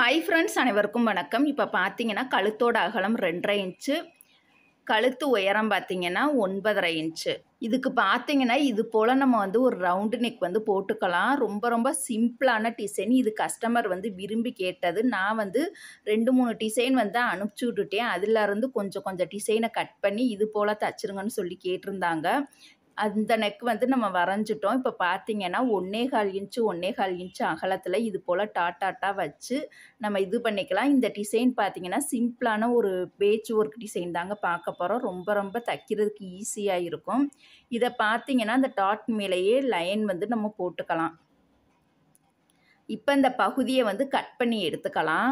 hi friends அனைவருக்கும் வணக்கம் இப்போ பார்த்தீங்கன்னா கழுத்தோட அகலம் ரெண்டரை இன்ச்சு கழுத்து உயரம் பார்த்தீங்கன்னா ஒன்பதரை இன்ச்சு இதுக்கு பார்த்தீங்கன்னா இது போல் நம்ம வந்து ஒரு ரவுண்டு நெக் வந்து போட்டுக்கலாம் ரொம்ப ரொம்ப சிம்பிளான டிசைன் இது கஸ்டமர் வந்து விரும்பி கேட்டது நான் வந்து ரெண்டு மூணு டிசைன் வந்து அனுப்பிச்சி விட்டுட்டேன் அதுலேருந்து கொஞ்சம் கொஞ்சம் டிசைனை கட் பண்ணி இது போல் தச்சிருங்கன்னு சொல்லி கேட்டிருந்தாங்க அந்த நெக் வந்து நம்ம வரைஞ்சிட்டோம் இப்போ பார்த்தீங்கன்னா ஒன்னே கால் இன்ச்சு ஒன்னே கால் இன்ச்சு அகலத்தில் இது போல் டாட்டாட்டாக வச்சு நம்ம இது பண்ணிக்கலாம் இந்த டிசைன் பார்த்தீங்கன்னா சிம்பிளான ஒரு பேச் ஒர்க் டிசைன் தாங்க பார்க்க போகிறோம் ரொம்ப ரொம்ப தைக்கிறதுக்கு ஈஸியாக இருக்கும் இதை பார்த்தீங்கன்னா அந்த டாட் மேலேயே லைன் வந்து நம்ம போட்டுக்கலாம் இப்போ இந்த பகுதியை வந்து கட் பண்ணி எடுத்துக்கலாம்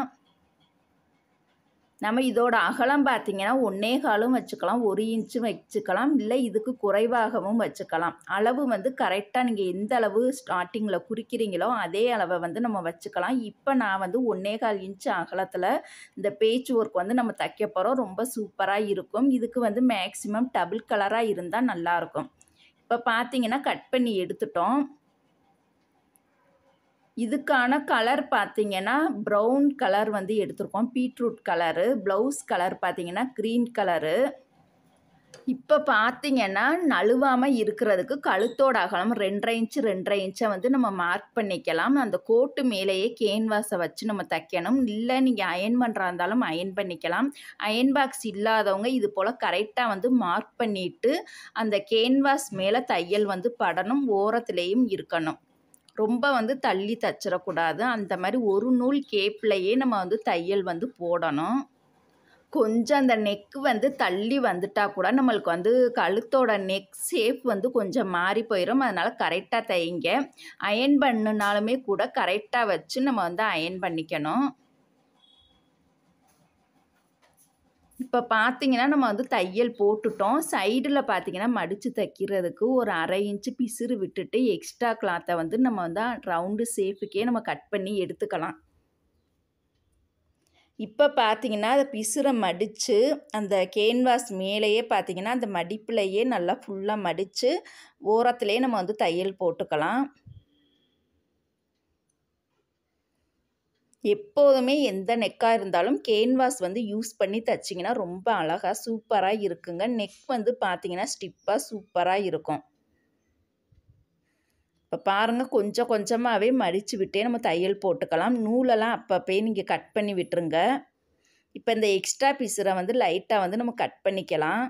நம்ம இதோட அகலம் பார்த்திங்கன்னா ஒன்றே காலும் வச்சுக்கலாம் ஒரு இன்ச்சு வச்சுக்கலாம் இல்லை இதுக்கு குறைவாகவும் வச்சுக்கலாம் அளவு வந்து கரெக்டாக நீங்கள் எந்த அளவு ஸ்டார்டிங்கில் குறிக்கிறீங்களோ அதே அளவை வந்து நம்ம வச்சுக்கலாம் இப்போ நான் வந்து ஒன்றே கால் இன்ச்சு அகலத்தில் இந்த பேச் ஒர்க் வந்து நம்ம தைக்க போகிறோம் ரொம்ப சூப்பராக இருக்கும் இதுக்கு வந்து மேக்ஸிமம் டபுள் கலராக இருந்தால் நல்லாயிருக்கும் இப்போ பார்த்தீங்கன்னா கட் பண்ணி எடுத்துட்டோம் இதுக்கான கலர் பார்த்தீங்கன்னா ப்ரௌன் கலர் வந்து எடுத்திருக்கோம் பீட்ரூட் கலரு ப்ளவுஸ் கலர் பார்த்தீங்கன்னா க்ரீன் கலரு இப்போ பார்த்தீங்கன்னா நழுவாமல் இருக்கிறதுக்கு கழுத்தோட அகலம் ரெண்டரை இன்ச்சு ரெண்டரை இன்ச்சை வந்து நம்ம மார்க் பண்ணிக்கலாம் அந்த கோட்டு மேலேயே கேன்வாஸை வச்சு நம்ம தைக்கணும் இல்லை நீங்கள் அயன் பண்ணுறா இருந்தாலும் அயன் பண்ணிக்கலாம் அயன் பாக்ஸ் இல்லாதவங்க இது போல் கரெக்டாக வந்து மார்க் பண்ணிவிட்டு அந்த கேன்வாஸ் மேலே தையல் வந்து படணும் ஓரத்துலேயும் இருக்கணும் ரொம்ப வந்து தள்ளி தச்சிடக்கூடாது அந்த மாதிரி ஒரு நூல் கேப்லையே நம்ம வந்து தையல் வந்து போடணும் கொஞ்சம் அந்த நெக் வந்து தள்ளி வந்துட்டா கூட நம்மளுக்கு வந்து கழுத்தோட நெக் ஷேப் வந்து கொஞ்சம் மாறி போயிடும் அதனால் கரெக்டாக தைங்க அயன் பண்ணுனாலுமே கூட கரெக்டாக வச்சு நம்ம வந்து அயன் பண்ணிக்கணும் இப்போ பார்த்தீங்கன்னா நம்ம வந்து தையல் போட்டுட்டோம் சைடில் பார்த்தீங்கன்னா மடித்து தைக்கிறதுக்கு ஒரு அரை இன்ச்சு பிசுறு விட்டுட்டு எக்ஸ்ட்ரா கிளாத்தை வந்து நம்ம வந்து ரவுண்டு ஷேப்புக்கே நம்ம கட் பண்ணி எடுத்துக்கலாம் இப்போ பார்த்தீங்கன்னா அதை பிசுரை மடித்து அந்த கேன்வாஸ் மேலேயே பார்த்தீங்கன்னா அந்த மடிப்புலையே நல்லா ஃபுல்லாக மடித்து ஓரத்துலேயே நம்ம வந்து தையல் போட்டுக்கலாம் எப்போதுமே எந்த நெக்காக இருந்தாலும் கேன்வாஸ் வந்து யூஸ் பண்ணி தைச்சிங்கன்னா ரொம்ப அழகாக சூப்பராக இருக்குங்க நெக் வந்து பார்த்தீங்கன்னா ஸ்டிப்பாக சூப்பராக இருக்கும் இப்போ பாருங்கள் கொஞ்சம் கொஞ்சமாகவே மடித்து விட்டே நம்ம தையல் போட்டுக்கலாம் நூலெல்லாம் அப்பப்போ நீங்கள் கட் பண்ணி விட்டுருங்க இப்போ இந்த எக்ஸ்ட்ரா பீஸரை வந்து லைட்டாக வந்து நம்ம கட் பண்ணிக்கலாம்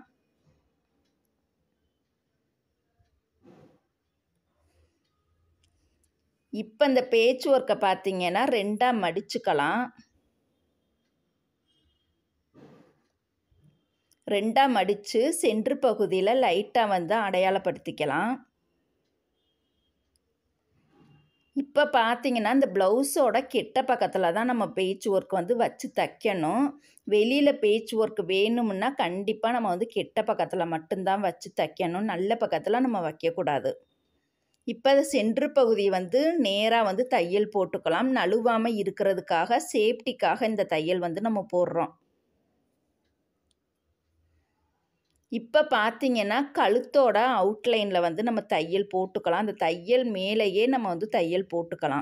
இப்போ இந்த பேச் ஒர்க்கை பார்த்தீங்கன்னா ரெண்டாக மடிச்சுக்கலாம் ரெண்டாக மடித்து சென்ட்ரு பகுதியில் லைட்டாக வந்து அடையாளப்படுத்திக்கலாம் இப்போ பார்த்தீங்கன்னா இந்த ப்ளவுஸோட கெட்ட பக்கத்தில் தான் நம்ம பேச் ஒர்க் வந்து வச்சு தைக்கணும் வெளியில் பேச் ஒர்க் வேணும்னா கண்டிப்பாக நம்ம வந்து கெட்ட பக்கத்தில் மட்டும்தான் வச்சு தைக்கணும் நல்ல பக்கத்தில் நம்ம வைக்கக்கூடாது இப்போ சென்ட்ரு பகுதி வந்து நேராக வந்து தையல் போட்டுக்கலாம் நழுவாமல் இருக்கிறதுக்காக சேஃப்டிக்காக இந்த தையல் வந்து நம்ம போடுறோம் இப்போ பார்த்தீங்கன்னா கழுத்தோட அவுட்லைனில் வந்து நம்ம தையல் போட்டுக்கலாம் அந்த தையல் மேலேயே நம்ம வந்து தையல் போட்டுக்கலாம்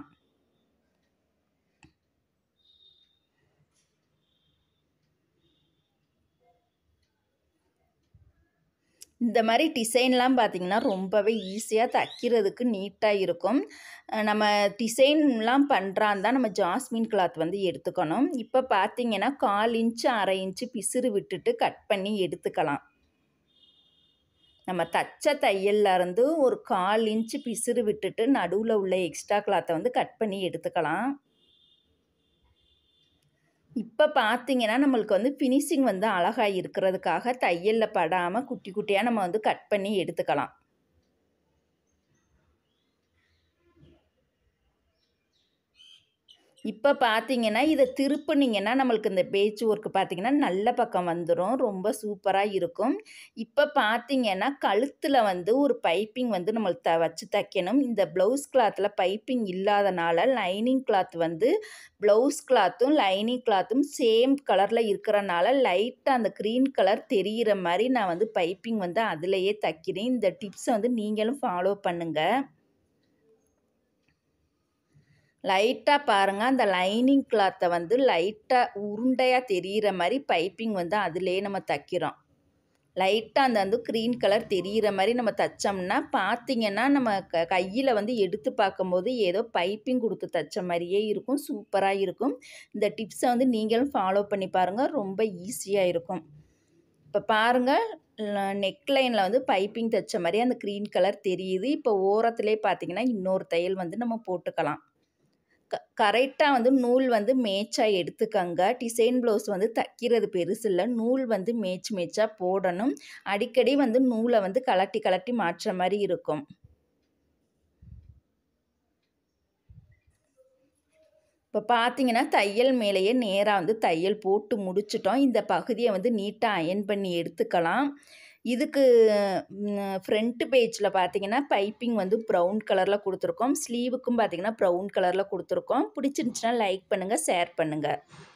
இந்த மாதிரி டிசைன்லாம் பார்த்திங்கன்னா ரொம்பவே ஈஸியாக தைக்கிறதுக்கு நீட்டாக இருக்கும் நம்ம டிசைன்லாம் பண்ணுறான் தான் நம்ம ஜாஸ்மின் கிளாத் வந்து எடுத்துக்கணும் இப்போ பார்த்திங்கன்னா கால் இன்ச்சு அரை இன்ச்சு பிசுறு விட்டுட்டு கட் பண்ணி எடுத்துக்கலாம் நம்ம தச்ச தையல்லேருந்து ஒரு கால் இன்ச்சு பிசுறு விட்டுட்டு நடுவில் உள்ள எக்ஸ்ட்ரா கிளாத்தை வந்து கட் பண்ணி எடுத்துக்கலாம் இப்போ பார்த்தீங்கன்னா நம்மளுக்கு வந்து ஃபினிஷிங் வந்து அழகாக இருக்கிறதுக்காக தையலில் படாமல் குட்டி குட்டியாக நம்ம வந்து கட் பண்ணி எடுத்துக்கலாம் இப்போ பார்த்தீங்கன்னா இதை திருப்புனீங்கன்னா நம்மளுக்கு இந்த பேச்சு ஒர்க்கு பார்த்தீங்கன்னா நல்ல பக்கம் வந்துடும் ரொம்ப சூப்பராக இருக்கும் இப்போ பார்த்தீங்கன்னா கழுத்தில் வந்து ஒரு பைப்பிங் வந்து நம்மளுக்கு த வச்சு தைக்கணும் இந்த ப்ளவுஸ் கிளாத்தில் பைப்பிங் இல்லாதனால லைனிங் கிளாத் வந்து ப்ளவுஸ் கிளாத்தும் லைனிங் கிளாத்தும் சேம் கலரில் இருக்கிறனால லைட்டாக அந்த க்ரீன் கலர் தெரிகிற மாதிரி நான் வந்து பைப்பிங் வந்து அதிலையே தைக்கிறேன் இந்த டிப்ஸை வந்து நீங்களும் ஃபாலோ பண்ணுங்கள் லைட்டாக பாருங்கள் அந்த லைனிங் கிளாத்தை வந்து லைட்டாக உருண்டையாக தெரிகிற மாதிரி பைப்பிங் வந்து அதிலே நம்ம தைக்கிறோம் லைட்டாக அந்த வந்து க்ரீன் கலர் தெரிகிற மாதிரி நம்ம தைச்சோம்னா பார்த்தீங்கன்னா நம்ம க கையில் வந்து எடுத்து பார்க்கும்போது ஏதோ பைப்பிங் கொடுத்து தைச்ச மாதிரியே இருக்கும் சூப்பராக இருக்கும் இந்த டிப்ஸை வந்து நீங்களும் ஃபாலோ பண்ணி பாருங்கள் ரொம்ப ஈஸியாக இருக்கும் இப்போ பாருங்கள் நெக்லைனில் வந்து பைப்பிங் தைச்ச மாதிரி அந்த க்ரீன் கலர் தெரியுது இப்போ ஓரத்துலேயே பார்த்தீங்கன்னா இன்னொரு தையல் வந்து நம்ம போட்டுக்கலாம் க கரெக்டாக வந்து நூல் வந்து மேட்சாக எடுத்துக்கங்க டிசைன் ப்ளவுஸ் வந்து தைக்கிறது பெருசு இல்லை நூல் வந்து மேட்ச் மேட்சாக போடணும் அடிக்கடி வந்து நூலை வந்து கலட்டி கலட்டி மாற்றுற மாதிரி இருக்கும் இப்போ பார்த்தீங்கன்னா தையல் மேலேயே நேராக வந்து தையல் போட்டு முடிச்சிட்டோம் இந்த பகுதியை வந்து நீட்டாக அயன் பண்ணி எடுத்துக்கலாம் இதுக்கு ஃப்ரண்ட்டு பேஜில் பார்த்தீங்கன்னா பைப்பிங் வந்து ப்ரௌன் கலரில் கொடுத்துருக்கோம் ஸ்லீவுக்கும் பார்த்தீங்கன்னா ப்ரௌன் கலரில் கொடுத்துருக்கோம் பிடிச்சிருந்துச்சுன்னா லைக் பண்ணுங்கள் ஷேர் பண்ணுங்கள்